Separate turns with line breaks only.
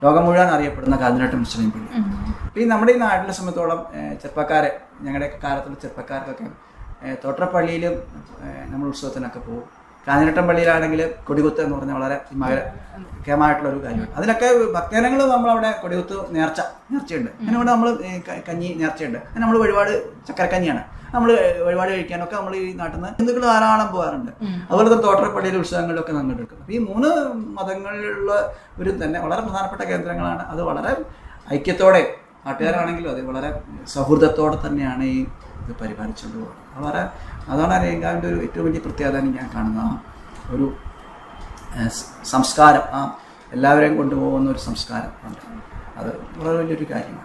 ലോകം മുഴുവൻ അറിയപ്പെടുന്ന കാഞ്ഞിരട്ടം മുസ്ലിം പള്ളി ഈ നമ്മുടെ ഈ നാട്ടിലെ സംബന്ധിച്ചോളം ഏഹ്, ചെറുപ്പക്കാരെ ഞങ്ങളുടെ കാലത്തുള്ള ചെറുപ്പക്കാർക്കൊക്കെ ഏഹ്, തോട്ടപ്പള്ളിയിലും ഏഹ്, നമ്മൾ ഉത്സവത്തിനൊക്കെ പോകും കാഞ്ഞിരട്ടം പള്ളിയിലാണെങ്കിൽ കൊടികുത്ത് എന്ന് പറഞ്ഞ വളരെ മകരമായിട്ടുള്ള ഒരു കാര്യമാണ് അതിലൊക്കെ ഭക്തജനങ്ങൾ നമ്മളവിടെ കൊടികുത്ത് നേർച്ച നേർച്ചയുണ്ട് അങ്ങനെ ഇവിടെ നമ്മൾ കഞ്ഞി നേർച്ചയുണ്ട് അങ്ങനെ നമ്മൾ വഴിപാട് ചക്കരക്കഞ്ഞിയാണ് നമ്മൾ വഴിപാട് കഴിക്കാനൊക്കെ നമ്മൾ ഈ നാട്ടിൽ നിന്ന് ഹിന്ദുക്കൾ ധാരാളം പോകാറുണ്ട് അതുപോലെ തന്നെ തോട്ടപ്പള്ളിയിലെ ഉത്സവങ്ങളിലൊക്കെ പങ്കെടുക്കും അപ്പോൾ ഈ മൂന്ന് മതങ്ങളിലുള്ള ഒരു തന്നെ വളരെ പ്രധാനപ്പെട്ട കേന്ദ്രങ്ങളാണ് അത് വളരെ ഐക്യത്തോടെ നാട്ടുകാരാണെങ്കിലും അത് വളരെ സൗഹൃദത്തോടെ തന്നെയാണ് ഈ ഇത് പരിപാലിച്ചുകൊണ്ട് പോകുന്നത് വളരെ അതാണ് അരയങ്കാവിൻ്റെ ഒരു ഏറ്റവും വലിയ പ്രത്യേകത ഞാൻ കാണുന്ന ആ ഒരു ഏഹ്, സ് സംസ്കാരം ആ എല്ലാവരെയും കൊണ്ടുപോകുന്ന ഒരു സംസ്കാരം ഉണ്ട് അത് വളരെ വലിയൊരു കാര്യമാണ്